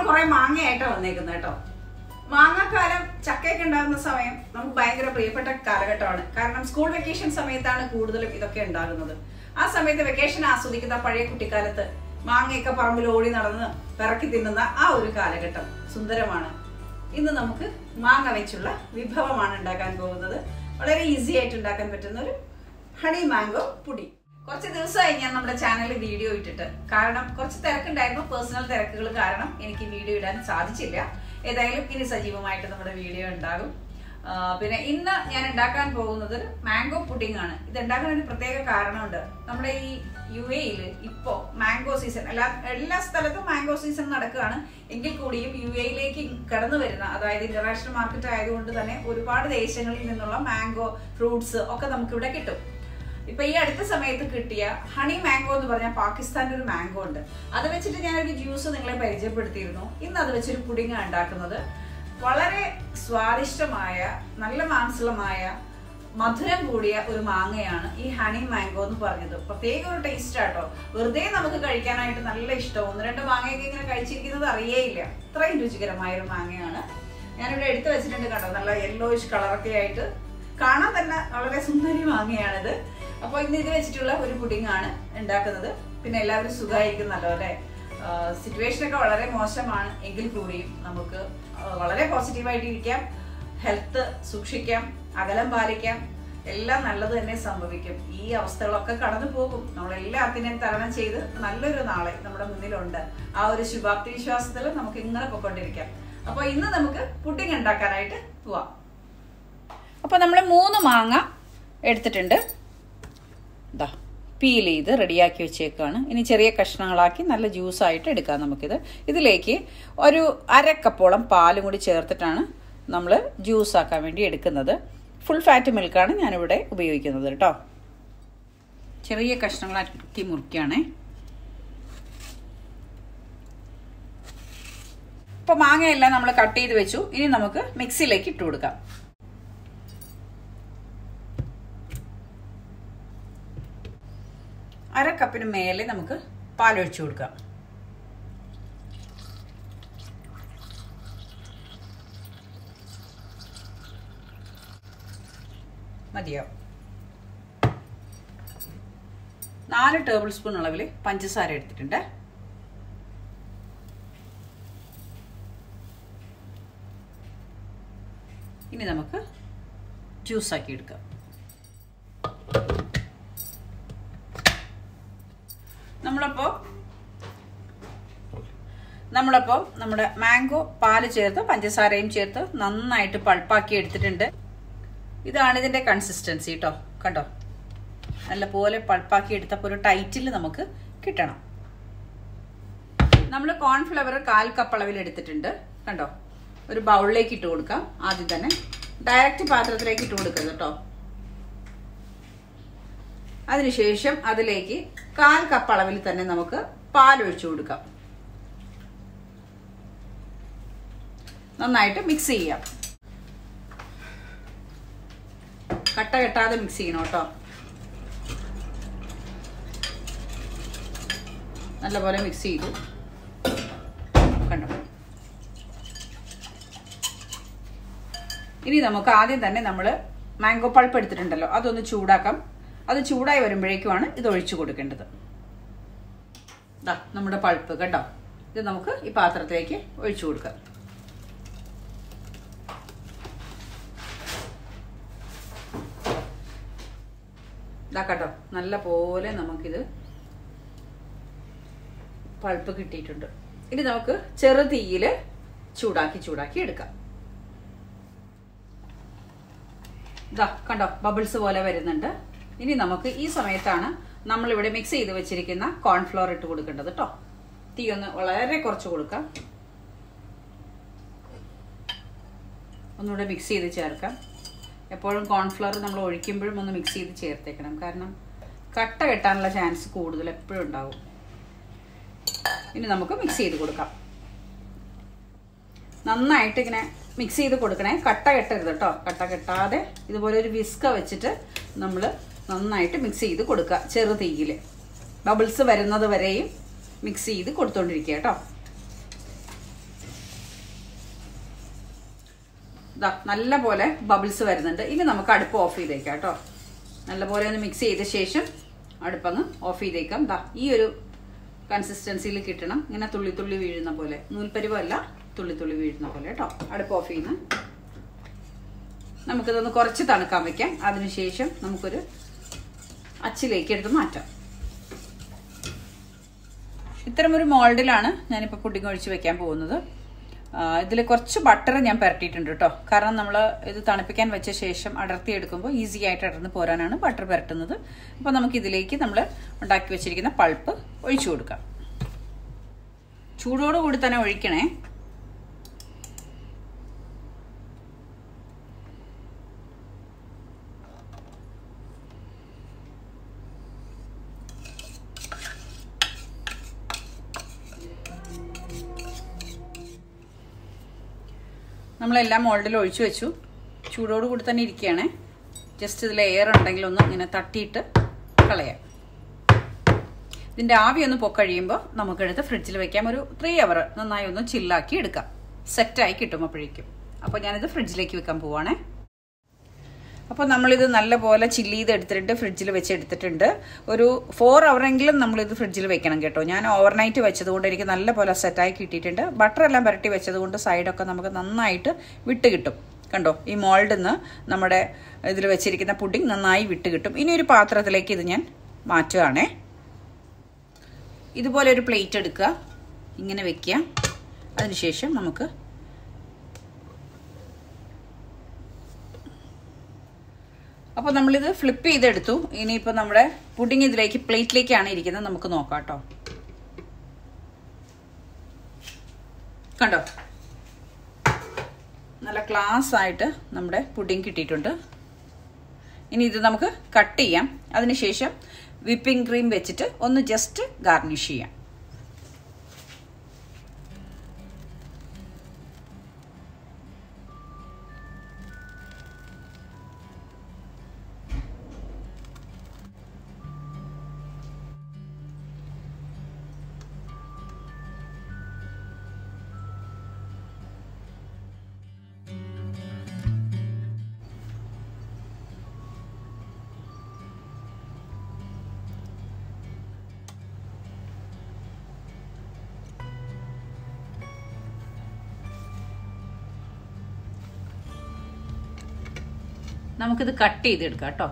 കുറെ മാങ്ങയായിട്ടാണ് വന്നേക്കുന്നത് കേട്ടോ മാങ്ങാക്കാലം ചക്കയൊക്കെ ഉണ്ടാകുന്ന സമയം നമുക്ക് ഭയങ്കര പ്രിയപ്പെട്ട കാലഘട്ടമാണ് കാരണം സ്കൂൾ വെക്കേഷൻ സമയത്താണ് കൂടുതലും ഇതൊക്കെ ഉണ്ടാകുന്നത് ആ സമയത്ത് വെക്കേഷൻ ആസ്വദിക്കുന്ന പഴയ കുട്ടിക്കാലത്ത് മാങ്ങയൊക്കെ പറമ്പിൽ ഓടി നടന്ന് പിറക്കി തിന്നുന്ന ആ ഒരു കാലഘട്ടം സുന്ദരമാണ് ഇന്ന് നമുക്ക് മാങ്ങ വെച്ചുള്ള വിഭവമാണ് ഉണ്ടാക്കാൻ പോകുന്നത് വളരെ ഈസി ആയിട്ട് ഉണ്ടാക്കാൻ പറ്റുന്ന ഒരു ഹണി മാംഗോ പുടി കുറച്ച് ദിവസമായി ഞാൻ നമ്മുടെ ചാനലിൽ വീഡിയോ ഇട്ടിട്ട് കാരണം കുറച്ച് തിരക്കുണ്ടായിരുന്നു പേഴ്സണൽ തിരക്കുകൾ കാരണം എനിക്ക് വീഡിയോ ഇടാൻ സാധിച്ചില്ല ഏതായാലും ഇനി സജീവമായിട്ട് നമ്മുടെ വീഡിയോ ഉണ്ടാകും ആ, പിന്നെ ഇന്ന് ഞാൻ ഉണ്ടാക്കാൻ പോകുന്നത് മാംഗോ പുഡിംഗ് ആണ് ഇത് ഉണ്ടാക്കാൻ ഒരു പ്രത്യേക കാരണമുണ്ട് നമ്മുടെ ഈ യു എയിൽ ഇപ്പോ മാംഗോ സീസൺ എല്ലാ എല്ലാ സ്ഥലത്തും മാംഗോ സീസൺ നടക്കുകയാണ് എങ്കിൽ കൂടിയും യു എയിലേക്ക് കടന്നു വരുന്ന അതായത് ഇന്റർനാഷണൽ മാർക്കറ്റ് ആയതുകൊണ്ട് തന്നെ ഒരുപാട് ദേശങ്ങളിൽ നിന്നുള്ള മാംഗോ ഫ്രൂട്ട്സ് ഒക്കെ നമുക്ക് ഇവിടെ കിട്ടും ഇപ്പൊ ഈ അടുത്ത സമയത്ത് കിട്ടിയ ഹണി മാംഗോ എന്ന് പറഞ്ഞാൽ പാകിസ്ഥാന്റെ ഒരു മാംഗോ ഉണ്ട് അത് വെച്ചിട്ട് ഞാനൊരു ജ്യൂസ് നിങ്ങളെ പരിചയപ്പെടുത്തിയിരുന്നു ഇന്ന് അത് വെച്ചൊരു പുഡിംഗ് ഉണ്ടാക്കുന്നത് വളരെ സ്വാദിഷ്ടമായ നല്ല മാംസളമായ മധുരം കൂടിയ ഒരു മാങ്ങയാണ് ഈ ഹണി മാംഗോ എന്ന് പറഞ്ഞത് പ്രത്യേക ഒരു ടേസ്റ്റ് ആട്ടോ വെറുതെ നമുക്ക് കഴിക്കാനായിട്ട് നല്ല ഇഷ്ടം ഒന്ന് രണ്ട് മാങ്ങയൊക്കെ ഇങ്ങനെ കഴിച്ചിരിക്കുന്നത് അറിയേയില്ല അത്രയും രുചികരമായ ഒരു മാങ്ങയാണ് ഞാനിവിടെ എടുത്തു വെച്ചിട്ടുണ്ട് കണ്ടോ നല്ല യെല്ലോയിഷ് കളറൊക്കെ ആയിട്ട് കാണാൻ തന്നെ വളരെ സുന്ദരി മാങ്ങയാണിത് അപ്പോൾ ഇന്ന് ഇത് വെച്ചിട്ടുള്ള ഒരു പുഡിംഗ് ആണ് ഉണ്ടാക്കുന്നത് പിന്നെ എല്ലാവരും സുഖമായിരിക്കുന്നല്ലോ അല്ലേ സിറ്റുവേഷൻ ഒക്കെ വളരെ മോശമാണ് എങ്കിൽ കൂടിയും നമുക്ക് ആ, വളരെ പോസിറ്റീവായിട്ട് ഇരിക്കാം ഹെൽത്ത് സൂക്ഷിക്കാം അകലം പാലിക്കാം എല്ലാം നല്ലത് തന്നെ സംഭവിക്കും ഈ അവസ്ഥകളൊക്കെ കടന്നു പോകും നമ്മളെല്ലാത്തിനെയും തരണം ചെയ്ത് നല്ലൊരു നാളെ നമ്മുടെ മുന്നിലുണ്ട് ആ ഒരു ശുഭാപ്തി വിശ്വാസത്തിൽ നമുക്ക് ഇങ്ങനെ പൊയ്ക്കൊണ്ടിരിക്കാം അപ്പോൾ ഇന്ന് നമുക്ക് പുഡിംഗ് ഉണ്ടാക്കാനായിട്ട് പോവാം അപ്പോൾ നമ്മൾ മൂന്ന് മാങ്ങ എടുത്തിട്ടുണ്ട് ഇതാ പീൽ ചെയ്ത് റെഡിയാക്കി വെച്ചേക്കാണ് ഇനി ചെറിയ കഷ്ണങ്ങളാക്കി നല്ല ജ്യൂസായിട്ട് എടുക്കാം നമുക്കിത് ഇതിലേക്ക് ഒരു അരക്കപ്പോളം പാലും കൂടി ചേർത്തിട്ടാണ് നമ്മൾ ജ്യൂസ് ആക്കാൻ വേണ്ടി എടുക്കുന്നത് ഫുൾ ഫാറ്റ് മിൽക്കാണ് ഞാനിവിടെ ഉപയോഗിക്കുന്നത് കേട്ടോ ചെറിയ കഷ്ണങ്ങളാക്കി മുറിക്കുകയാണേ ഇപ്പോൾ മാങ്ങയെല്ലാം നമ്മൾ കട്ട് ചെയ്ത് വെച്ചു ഇനി നമുക്ക് മിക്സിയിലേക്ക് ഇട്ട് കൊടുക്കാം അര കപ്പിന് മേലെ നമുക്ക് പാലൊഴിച്ചു കൊടുക്കാം മതിയോ നാല് ടേബിൾ സ്പൂൺ അളവിൽ പഞ്ചസാര എടുത്തിട്ടുണ്ട് ഇനി നമുക്ക് ജ്യൂസാക്കി എടുക്കാം നമ്മളപ്പോൾ നമ്മളപ്പോൾ നമ്മുടെ മാംഗോ പാല് ചേർത്ത് പഞ്ചസാരയും ചേർത്ത് നന്നായിട്ട് പൾപ്പാക്കി എടുത്തിട്ടുണ്ട് ഇതാണ് ഇതിന്റെ കൺസിസ്റ്റൻസി കേട്ടോ കണ്ടോ നല്ല പോലെ പൾപ്പാക്കി എടുത്തപ്പോൾ ഒരു ടൈറ്റിൽ നമുക്ക് കിട്ടണം നമ്മൾ കോൺഫ്ലവർ കാൽ കപ്പ് അളവിൽ എടുത്തിട്ടുണ്ട് കണ്ടോ ഒരു ബൗളിലേക്ക് ഇട്ട് കൊടുക്കാം ആദ്യം തന്നെ ഡയറക്റ്റ് പാത്രത്തിലേക്ക് ഇട്ട് കൊടുക്കരുത് കേട്ടോ അതിനുശേഷം അതിലേക്ക് കാൽ കപ്പ് അളവിൽ തന്നെ നമുക്ക് പാൽ ഒഴിച്ചു കൊടുക്കാം നന്നായിട്ട് മിക്സ് ചെയ്യാം കട്ട കെട്ടാതെ മിക്സ് ചെയ്യണം കേട്ടോ നല്ലപോലെ മിക്സ് ചെയ്തു കണ്ടോ ഇനി നമുക്ക് ആദ്യം തന്നെ നമ്മൾ മാംഗോ പൾപ്പ് എടുത്തിട്ടുണ്ടല്ലോ അതൊന്ന് ചൂടാക്കാം അത് ചൂടായി വരുമ്പോഴേക്കുമാണ് ഇത് ഒഴിച്ചു കൊടുക്കേണ്ടത് ദാ നമ്മുടെ പൾപ്പ് കേട്ടോ ഇത് നമുക്ക് ഈ പാത്രത്തിലേക്ക് ഒഴിച്ചു കൊടുക്കാം ഇതാ കേട്ടോ നല്ല പോലെ നമുക്കിത് പൾപ്പ് കിട്ടിയിട്ടുണ്ട് ഇനി നമുക്ക് ചെറു തീയിൽ ചൂടാക്കി ചൂടാക്കി എടുക്കാം ഇതാ കണ്ടോ ബബിൾസ് പോലെ വരുന്നുണ്ട് ഇനി നമുക്ക് ഈ സമയത്താണ് നമ്മളിവിടെ മിക്സ് ചെയ്ത് വെച്ചിരിക്കുന്ന കോൺഫ്ലോർ ഇട്ട് കൊടുക്കേണ്ടത് കേട്ടോ തീ ഒന്ന് വളരെ കുറച്ച് കൊടുക്കാം ഒന്നുകൂടെ മിക്സ് ചെയ്ത് ചേർക്കാം എപ്പോഴും കോൺഫ്ലവർ നമ്മൾ ഒഴിക്കുമ്പോഴും ഒന്ന് മിക്സ് ചെയ്ത് ചേർത്തേക്കണം കാരണം കട്ട കെട്ടാനുള്ള ചാൻസ് കൂടുതൽ എപ്പോഴും ഉണ്ടാവും ഇനി നമുക്ക് മിക്സ് ചെയ്ത് കൊടുക്കാം നന്നായിട്ട് ഇങ്ങനെ മിക്സ് ചെയ്ത് കൊടുക്കണേ കട്ട കെട്ടരുത് കേട്ടോ കട്ട കെട്ടാതെ ഇതുപോലെ ഒരു വിസ്ക വെച്ചിട്ട് നമ്മൾ നന്നായിട്ട് മിക്സ് ചെയ്ത് കൊടുക്കുക ചെറു തീയിൽ ബബിൾസ് വരുന്നത് വരെയും മിക്സ് ചെയ്ത് കൊടുത്തോണ്ടിരിക്കുക കേട്ടോ ഇതാ നല്ല പോലെ ബബിൾസ് വരുന്നുണ്ട് ഇനി നമുക്ക് അടുപ്പ് ഓഫ് ചെയ്തേക്കാം കേട്ടോ നല്ലപോലെ ഒന്ന് മിക്സ് ചെയ്ത ശേഷം അടുപ്പങ്ങ് ഓഫ് ചെയ്തേക്കാം ദാ ഈ ഒരു കൺസിസ്റ്റൻസിയിൽ കിട്ടണം ഇങ്ങനെ തുള്ളി തുള്ളി വീഴുന്ന പോലെ നൂൽപ്പരിവല്ല തുള്ളി തുള്ളി വീഴുന്ന പോലെ കേട്ടോ അടുപ്പ് ഓഫ് ചെയ്യുന്ന നമുക്കിതൊന്ന് കുറച്ച് തണുക്കാൻ വെക്കാം അതിനുശേഷം നമുക്കൊരു അച്ചിലേക്ക് എടുത്ത് മാറ്റാം ഇത്തരമൊരു മോൾഡിലാണ് ഞാനിപ്പോൾ പുഡിംഗ് ഒഴിച്ച് വെക്കാൻ പോകുന്നത് ഇതിൽ കുറച്ച് ബട്ടർ ഞാൻ പുരട്ടിയിട്ടുണ്ട് കേട്ടോ കാരണം നമ്മൾ ഇത് തണുപ്പിക്കാൻ വെച്ച ശേഷം അടർത്തി എടുക്കുമ്പോൾ ഈസി ആയിട്ട് അടർന്ന് പോരാനാണ് ബട്ടർ പുരട്ടുന്നത് അപ്പോൾ നമുക്ക് ഇതിലേക്ക് നമ്മൾ ഉണ്ടാക്കി വെച്ചിരിക്കുന്ന പൾപ്പ് ഒഴിച്ചു കൊടുക്കാം ചൂടോടുകൂടി തന്നെ ഒഴിക്കണേ നമ്മളെല്ലാം മോൾഡിൽ ഒഴിച്ചു വെച്ചു ചൂടോട് കൂടി തന്നെ ഇരിക്കുകയാണേ ജസ്റ്റ് ഇതിൽ എയർ ഉണ്ടെങ്കിൽ ഒന്ന് ഇങ്ങനെ തട്ടിയിട്ട് കളയാം ഇതിൻ്റെ ആവി ഒന്ന് പൊക്കഴിയുമ്പോൾ നമുക്കെടുത്ത് ഫ്രിഡ്ജിൽ വെക്കാം ഒരു ത്രീ അവർ നന്നായി ഒന്ന് ചില്ലാക്കി എടുക്കാം സെറ്റായി കിട്ടും അപ്പോഴേക്കും അപ്പോൾ ഞാനിത് ഫ്രിഡ്ജിലേക്ക് വെക്കാൻ പോവാണേ അപ്പോൾ നമ്മളിത് നല്ലപോലെ ചില്ല് ചെയ്ത് എടുത്തിട്ട് ഫ്രിഡ്ജിൽ വെച്ച് എടുത്തിട്ടുണ്ട് ഒരു ഫോർ അവറെങ്കിലും നമ്മളിത് ഫ്രിഡ്ജിൽ വെക്കണം കേട്ടോ ഞാൻ ഓവർനൈറ്റ് വെച്ചതുകൊണ്ട് എനിക്ക് നല്ലപോലെ സെറ്റായി കിട്ടിയിട്ടുണ്ട് ബട്ടർ എല്ലാം പുരട്ടി വെച്ചതുകൊണ്ട് സൈഡൊക്കെ നമുക്ക് നന്നായിട്ട് വിട്ട് കിട്ടും കണ്ടോ ഈ മോൾഡിൽ നിന്ന് നമ്മുടെ ഇതിൽ വെച്ചിരിക്കുന്ന പുഡിംഗ് നന്നായി വിട്ട് കിട്ടും ഇനി ഒരു പാത്രത്തിലേക്ക് ഇത് ഞാൻ മാറ്റുകയാണേ ഇതുപോലെ ഒരു പ്ലേറ്റ് എടുക്കുക ഇങ്ങനെ വെക്കുക അതിനുശേഷം നമുക്ക് അപ്പോൾ നമ്മളിത് ഫ്ലിപ്പ് ചെയ്തെടുത്തു ഇനിയിപ്പോൾ നമ്മുടെ പുഡിംഗ് ഇതിലേക്ക് പ്ലേറ്റിലേക്കാണ് ഇരിക്കുന്നത് നമുക്ക് നോക്കാം കേട്ടോ കണ്ടോ നല്ല ക്ലാസ് ആയിട്ട് നമ്മുടെ പുഡിംഗ് കിട്ടിയിട്ടുണ്ട് ഇനി ഇത് നമുക്ക് കട്ട് ചെയ്യാം അതിനുശേഷം വിപ്പിംഗ് ക്രീം വെച്ചിട്ട് ഒന്ന് ജസ്റ്റ് ഗാർണിഷ് ചെയ്യാം നമുക്കിത് കട്ട് ചെയ്തെടുക്കാം കേട്ടോ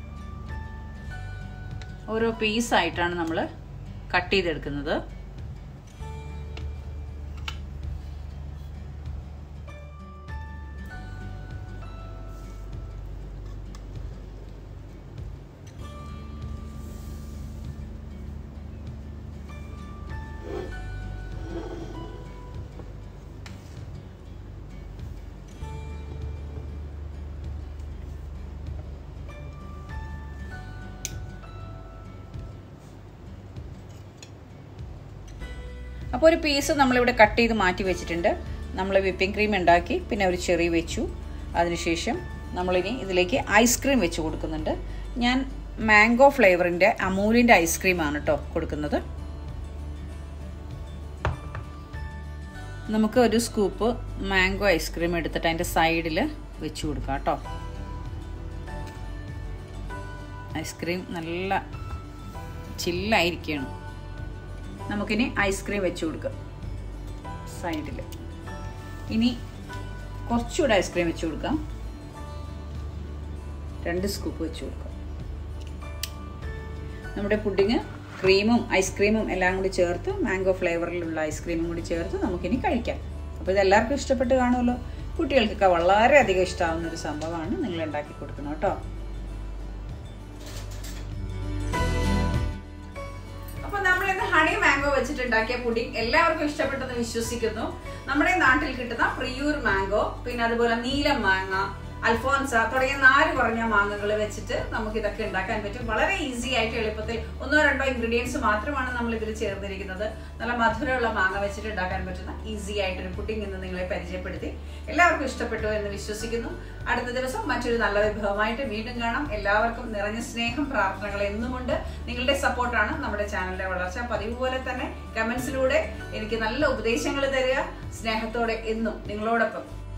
ഓരോ പീസായിട്ടാണ് നമ്മൾ കട്ട് ചെയ്തെടുക്കുന്നത് അപ്പോൾ ഒരു പീസ് നമ്മളിവിടെ കട്ട് ചെയ്ത് മാറ്റി വെച്ചിട്ടുണ്ട് നമ്മൾ വിപ്പിംഗ് ക്രീം ഉണ്ടാക്കി പിന്നെ ഒരു ചെറി വെച്ചു അതിനുശേഷം നമ്മളിനി ഇതിലേക്ക് ഐസ്ക്രീം വെച്ച് കൊടുക്കുന്നുണ്ട് ഞാൻ മാംഗോ ഫ്ലേവറിൻ്റെ അമൂലിൻ്റെ ഐസ്ക്രീമാണ് കേട്ടോ കൊടുക്കുന്നത് നമുക്ക് ഒരു സ്കൂപ്പ് മാംഗോ ഐസ്ക്രീം എടുത്തിട്ട് അതിൻ്റെ സൈഡിൽ വെച്ച് കൊടുക്കാം കേട്ടോ ഐസ്ക്രീം നല്ല ചില്ലായിരിക്കുകയാണ് നമുക്കിനി ഐസ്ക്രീം വെച്ച് കൊടുക്കാം സൈഡിൽ ഇനി കുറച്ചുകൂടെ ഐസ്ക്രീം വെച്ച് കൊടുക്കാം രണ്ട് സ്കൂപ്പ് വെച്ച് കൊടുക്കാം നമ്മുടെ പുഡിങ് ക്രീമും ഐസ്ക്രീമും എല്ലാം കൂടി ചേർത്ത് മാംഗോ ഫ്ലേവറിലുള്ള ഐസ്ക്രീമും കൂടി ചേർത്ത് നമുക്കിനി കഴിക്കാം അപ്പോൾ ഇത് എല്ലാവർക്കും ഇഷ്ടപ്പെട്ട് കാണുമല്ലോ കുട്ടികൾക്കൊക്കെ വളരെയധികം ഇഷ്ടമാവുന്ന ഒരു സംഭവമാണ് നിങ്ങൾ ഉണ്ടാക്കി കൊടുക്കണം കേട്ടോ അപ്പൊ നമ്മൾ ഇന്ന് ഹണി മാംഗോ വെച്ചിട്ടുണ്ടാക്കിയ പുഡിംഗ് എല്ലാവർക്കും ഇഷ്ടപ്പെട്ടെന്ന് വിശ്വസിക്കുന്നു നമ്മുടെ നാട്ടിൽ കിട്ടുന്ന പ്രിയൂർ മാംഗോ പിന്നെ അതുപോലെ നീലം മാങ്ങ അൽഫോൻസ തുടങ്ങിയ നാല് കുറഞ്ഞ മാങ്ങകൾ വെച്ചിട്ട് നമുക്ക് ഇതൊക്കെ ഉണ്ടാക്കാൻ പറ്റും വളരെ ഈസി ആയിട്ട് എളുപ്പത്തിൽ ഒന്നോ രണ്ടോ ഇൻഗ്രീഡിയൻസ് മാത്രമാണ് നമ്മൾ ഇതിൽ ചേർന്നിരിക്കുന്നത് നല്ല മധുരമുള്ള മാങ്ങ വെച്ചിട്ട് ഉണ്ടാക്കാൻ പറ്റുന്ന ഈസി ആയിട്ടൊരു പുഡിംഗ് ഇന്ന് നിങ്ങളെ പരിചയപ്പെടുത്തി എല്ലാവർക്കും ഇഷ്ടപ്പെട്ടു എന്ന് വിശ്വസിക്കുന്നു അടുത്ത ദിവസം മറ്റൊരു നല്ല വിഭവമായിട്ട് വീണ്ടും കാണാം എല്ലാവർക്കും നിറഞ്ഞ സ്നേഹം പ്രാർത്ഥനകൾ എന്നുമുണ്ട് നിങ്ങളുടെ സപ്പോർട്ടാണ് നമ്മുടെ ചാനലിന്റെ വളർച്ച പതിവ് പോലെ തന്നെ കമന്റ്സിലൂടെ എനിക്ക് നല്ല ഉപദേശങ്ങൾ തരിക സ്നേഹത്തോടെ എന്നും നിങ്ങളോടൊപ്പം